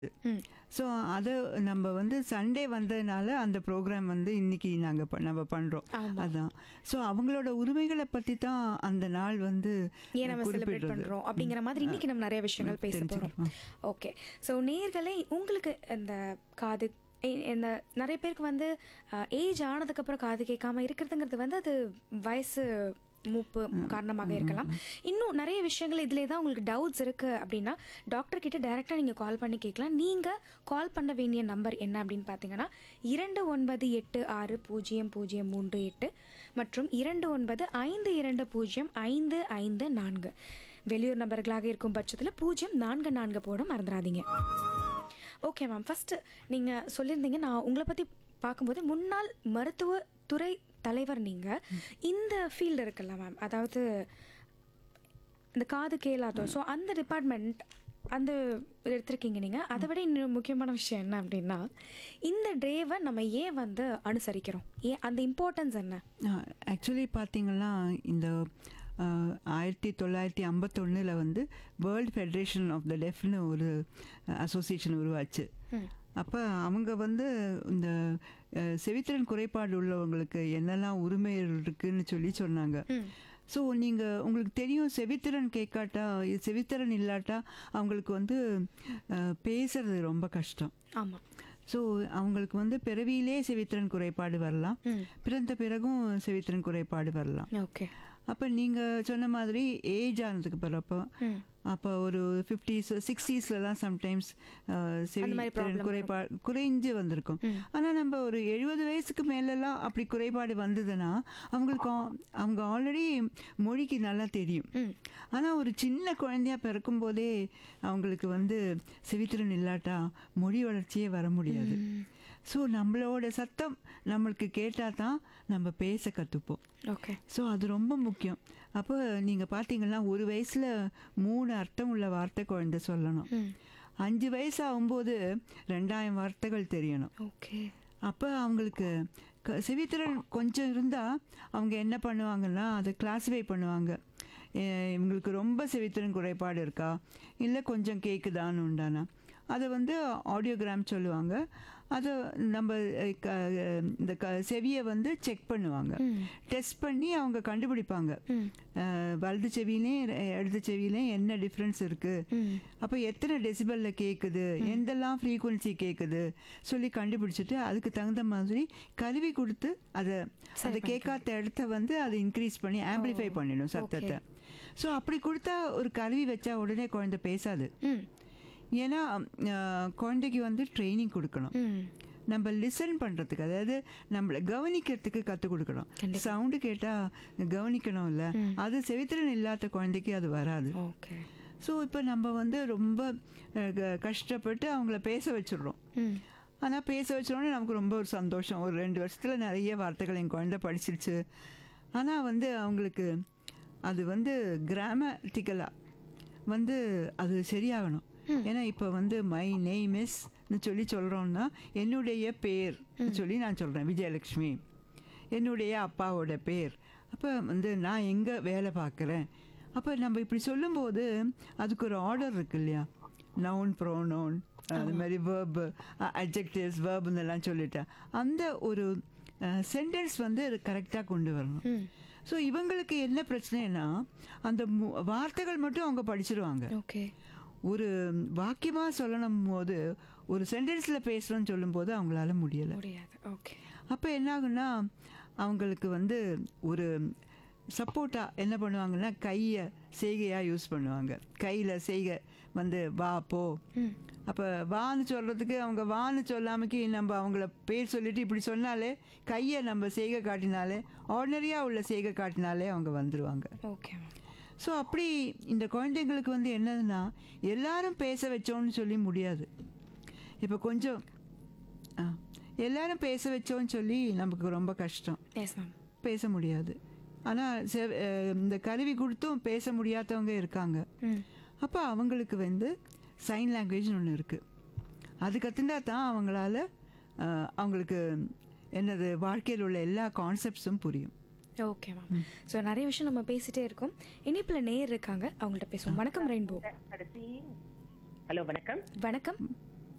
ம் ஸோ அதை நம்ம வந்து சண்டே வந்ததுனால அந்த ப்ரோக்ராம் வந்து இன்னைக்கு நாங்கள் நம்ம பண்ணுறோம் ஆமா. அதான் ஸோ அவங்களோட உரிமைகளை பற்றி தான் அந்த நாள் வந்து ஏன் நம்ம செலிப்ரேட் குறிப்பிடுறது. பண்றோம் அப்படிங்கிற மாதிரி இன்னைக்கு நம்ம நிறைய விஷயங்கள் பேச போறோம் தெரிஞ்சுக்கலாம். ஓகே ஸோ நேர்களே உங்களுக்கு இந்த காது இ- இந்த நிறைய பேருக்கு வந்து ஏஜ் ஆனதுக்கப்புறம் காது கேட்காம இருக்கிறதுங்கிறது வந்து அது வயசு மூப்பு காரணமாக இருக்கலாம் இன்னும் நிறைய விஷயங்கள் இதிலே தான் உங்களுக்கு டவுட்ஸ் இருக்கு அப்படின்னா டாக்டர் கிட்ட டைரெக்டாக நீங்கள் கால் பண்ணி கேட்கலாம் நீங்கள் கால் பண்ண வேண்டிய நம்பர் என்ன அப்படின்னு பார்த்தீங்கன்னா இரண்டு ஒன்பது எட்டு ஆறு பூஜ்ஜியம் பூஜ்ஜியம் மூன்று எட்டு மற்றும் இரண்டு ஒன்பது ஐந்து இரண்டு பூஜ்ஜியம் ஐந்து ஐந்து நான்கு வெளியூர் நபர்களாக இருக்கும் பட்சத்தில் பூஜ்ஜியம் நான்கு நான்கு போட மறந்துடாதீங்க ஓகே மேம் ஃபஸ்ட்டு நீங்கள் சொல்லியிருந்தீங்க நான் உங்களை பற்றி பார்க்கும்போது முன்னாள் மருத்துவ துறை தலைவர் நீங்கள் இந்த ஃபீல்டு இருக்குல்ல மேம் அதாவது இந்த காது கேளாதோ ஸோ அந்த டிபார்ட்மெண்ட் அந்த எடுத்திருக்கீங்க நீங்கள் அதை விட இன்னும் முக்கியமான விஷயம் என்ன அப்படின்னா இந்த டேவை நம்ம ஏன் வந்து அனுசரிக்கிறோம் ஏன் அந்த இம்பார்ட்டன்ஸ் என்ன ஆக்சுவலி பார்த்தீங்கன்னா இந்த அஹ், ஆயிரத்தி தொள்ளாயிரத்தி ஐம்பத்தொன்னில் வந்து வேர்ல்டு ஃபெடரேஷன் ஆஃப் த டெஃப்னு ஒரு அசோசியேஷன் உருவாச்சு ம் அப்போ அவங்க வந்து இந்த அஹ், செவித்திறன் குறைபாடு உள்ளவங்களுக்கு என்னெல்லாம் உரிமைகள் இருக்குன்னு சொல்லி சொன்னாங்க ம் ஸோ நீங்கள் உங்களுக்கு தெரியும் செவித்திறன் கேட்காட்டா செவித்திறன் இல்லாட்டா அவங்களுக்கு வந்து அஹ், பேசுறது ரொம்ப கஷ்டம் ஆமாம் ஸோ அவங்களுக்கு வந்து பிறவியிலே செவித்திறன் குறைபாடு வரலாம் ம் பிறந்த பிறகும் செவித்திறன் குறைபாடு வரலாம் ஓகே அப்போ நீங்கள் சொன்ன மாதிரி ஏஜ் ஆனதுக்கு பிறப்போ ம் அப்போ ஒரு ஃபிஃப்டிஸ் சிக்ஸ்டீஸ்லலாம் சம்டைம்ஸ் அந்த மாதிரி செவித்திறன் problem குறைபாடு குறைஞ்சு வந்திருக்கும் ம். ஆனால் நம்ம ஒரு எழுபது வயசுக்கு மேலெல்லாம் அப்படி குறைபாடு வந்ததுன்னா அவங்களுக்கு ஆ- அவங்க ஆல்ரெடி மொழிக்கு நல்லா தெரியும் ம் ஆனால் ஒரு சின்ன குழந்தையா பிறக்கும் போதே அவங்களுக்கு வந்து செவித்திறன் இல்லாட்டா மொழி வளர்ச்சியே வர முடியாது ஸோ நம்மளோட சத்தம் நம்மளுக்கு கேட்டால் தான் நம்ம பேச கற்றுப்போம் ஓகே ஸோ அது ரொம்ப முக்கியம் அப்போ நீங்கள் பார்த்தீங்கன்னா ஒரு வயசில் மூணு அர்த்தம் உள்ள வார்த்தை குழந்தை சொல்லணும் ம் அஞ்சு வயசு ஆகும்போது ரெண்டாயிரம் வார்த்தைகள் தெரியணும் ஓகே அப்போ அவங்களுக்கு க செவித்திறன் கொஞ்சம் இருந்தால் அவங்க என்ன பண்ணுவாங்கன்னா அதை கிளாஸிஃபை பண்ணுவாங்க எ, இவங்களுக்கு ரொம்ப செவித்திறன் குறைபாடு இருக்கா இல்லை கொஞ்சம் கேட்குதான்னு உண்டானா அதை வந்து ஆடியோகிராம் சொல்லுவாங்க அதை நம்ம அ, க இந்த க செவியை வந்து செக் பண்ணுவாங்க ம் டெஸ்ட் பண்ணி அவங்க கண்டுபிடிப்பாங்க ம் அஹ், வலது செவிலையும் இடது செவிலையும் என்ன டிஃப்ரென்ஸ் இருக்குது ம் அப்போ எத்தனை டெசிபலில் கேட்குது எந்தெல்லாம் ஃப்ரீக்குவன்சி கேட்குது சொல்லி கண்டுபிடிச்சிட்டு அதுக்கு தகுந்த மாதிரி கருவி கொடுத்து அதை அதை கேட்காத இடத்த வந்து அதை இன்க்ரீஸ் பண்ணி ஆம்பிளிஃபை பண்ணிடும் சத்தத்தை ஸோ அப்படி கொடுத்தா ஒரு கருவி வச்சா உடனே குழந்தை பேசாது ம் ஏன்னா அஹ், குழந்தைக்கு வந்து ட்ரைனிங் கொடுக்கணும் ம் நம்ம லிசன் பண்ணுறதுக்கு அதாவது நம்மளை கவனிக்கிறதுக்கு கற்றுக் கொடுக்கணும் கண்டிப்பா. சவுண்டு கேட்டால் கவனிக்கணும்ல அது செவித்திறன் இல்லாத குழந்தைக்கு அது வராது ஓகே ஸோ இப்போ நம்ம வந்து ரொம்ப அஹ், க- கஷ்டப்பட்டு அவங்கள பேச வச்சிடுறோம் ம் ஆனால் பேச வச்சோடனே நமக்கு ரொம்ப ஒரு சந்தோஷம் ஒரு ரெண்டு வருஷத்தில் நிறைய வார்த்தைகள் என் குழந்தை படிச்சிருச்சு ஆனால் வந்து அவங்களுக்கு அது வந்து கிராமட்டிக்கலாக வந்து அது சரியாகணும் ஏன்னா இப்போ வந்து மை நெய்ம் இஸ்னு சொல்லி சொல்கிறோம்னா என்னுடைய பேர் சொல்லி நான் சொல்கிறேன் விஜயலக்ஷ்மி என்னுடைய அப்பாவோட பேர் அப்போ வந்து நான் எங்கே வேலை பார்க்குறேன் அப்போ நம்ம இப்படி சொல்லும்போது அதுக்கு ஒரு ஆர்டர் இருக்கு இல்லையா நவுன் ப்ரோனவுன் அது மாதிரி வேர்பு அட்ஜெக்டிவ்ஸ் வேர்புன்னெல்லாம் சொல்லிட்டேன் அந்த ஒரு சென்டென்ஸ் வந்து கரெக்டாக கொண்டு வரணும் ம் ஸோ இவங்களுக்கு என்ன பிரச்சனைனா அந்த மு- வார்த்தைகள் மட்டும் அவங்க படிச்சிருவாங்க ஓகே ஒரு வாக்கியமாக சொல்லணும் போது ஒரு சென்டென்ஸில் பேசுகிறோன்னு சொல்லும்போது அவங்களால முடியலை முடியாது ஓகே அப்போ என்ன ஆகுன்னா அவங்களுக்கு வந்து ஒரு சப்போர்ட்டாக என்ன பண்ணுவாங்கன்னா கையை செய்கையாக யூஸ் பண்ணுவாங்க கையில் செய்கை வந்து வா போ ம் அப்போ வான்னு சொல்கிறதுக்கு அவங்க வான்னு சொல்லாமக்கி நம்ம அவங்கள பேர் சொல்லிட்டு இப்படி சொன்னாலே கையை நம்ம செய்கை காட்டினாலே ஆர்டினரியாக உள்ள செய்கை காட்டினாலே அவங்க வந்துடுவாங்க ஓகே மேம் ஸோ அப்படி இந்த குழந்தைங்களுக்கு வந்து என்னதுன்னா எல்லாரும் பேச வச்சோன்னு சொல்லி முடியாது இப்போ கொஞ்சம் ஆ, எல்லாரும் பேச வச்சோன்னு சொல்லி நமக்கு ரொம்ப கஷ்டம் எஸ் மேம் பேச முடியாது ஆனால் செ- அஹ், இந்த கருவி கொடுத்தும் பேச முடியாதவங்க இருக்காங்க ம் அப்போ அவங்களுக்கு வந்து சைன் லாங்குவேஜ்னு ஒன்று இருக்குது அது கற்றுண்டா தான் அவங்களால அஹ், அவங்களுக்கு என்னது வாழ்க்கையில் உள்ள எல்லா கான்செப்ட்ஸும் புரியும் ஓகே மேம் ஸோ நிறைய விஷயம் நம்ம பேசிட்டே இருக்கோம் இனிப்பில் நேர் இருக்காங்க அவங்கள்ட்ட பேசுவோம் வணக்கம் ரெயின்போ கடைசி ஹலோ வணக்கம் வணக்கம்